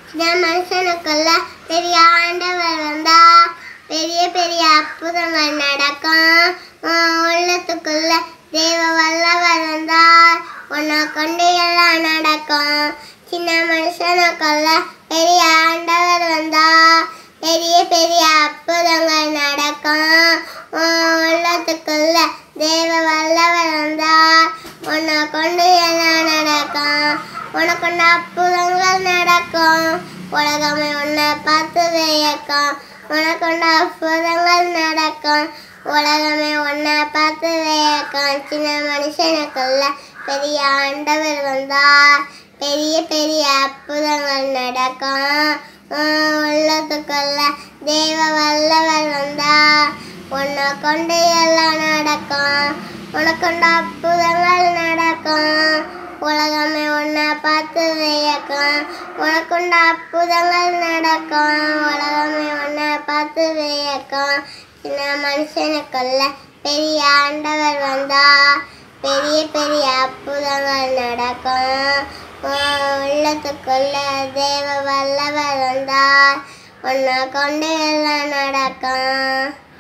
சின்ன மனுஷனுக்குள்ள பெரிய ஆண்டவர் வந்தா பெரிய பெரிய அற்புதங்கள் நடக்கும் உன் உள்ளத்துக்குள்ள தேவ வல்லவர் வந்தார் உன்னை கொண்டு எல்லாம் நடக்கும் சின்ன மனுஷனுக்குள்ள பெரிய ஆண்டவர் வந்தா பெரிய பெரிய அற்புதங்கள் நடக்கும் உன் உள்ளத்துக்குள்ள தேவ வல்லவர் வந்தா உன்னை கொண்டு எல்லாம் நடக்கும் உனக்கு அற்புதங்கள் நடக்கும் உலகமே உன்னை பார்த்து வியக்கும் உனக்கு அற்புதங்கள் நடக்கும் உலகமே உன்னை பார்த்து வியக்கும் சின்ன மனுஷனுக்குள்ள பெரிய ஆண்டவர் வந்தார் பெரிய பெரிய அற்புதங்கள் நடக்கும் உன் உள்ளத்துக்குள்ள தேவ வல்லவர் வந்தார் உன்னை கொண்டு எல்லாம் நடக்கும் உனக்கு அற்புதங்கள் நடக்கும் உலகமே உன்னை பார்த்து வியக்கும் உனக்குண்ட அற்புதங்கள் நடக்கும் உலகமே உன்னை பார்த்து வியக்கும் சின்ன மனுஷனுக்குள்ள பெரிய ஆண்டவர் வந்தா பெரிய பெரிய அற்புதங்கள் நடக்கும் உன் உள்ளத்துக்குள்ள தேவ வல்லவர் வந்தார் உன்னை கொண்டு எல்லாம் நடக்கும்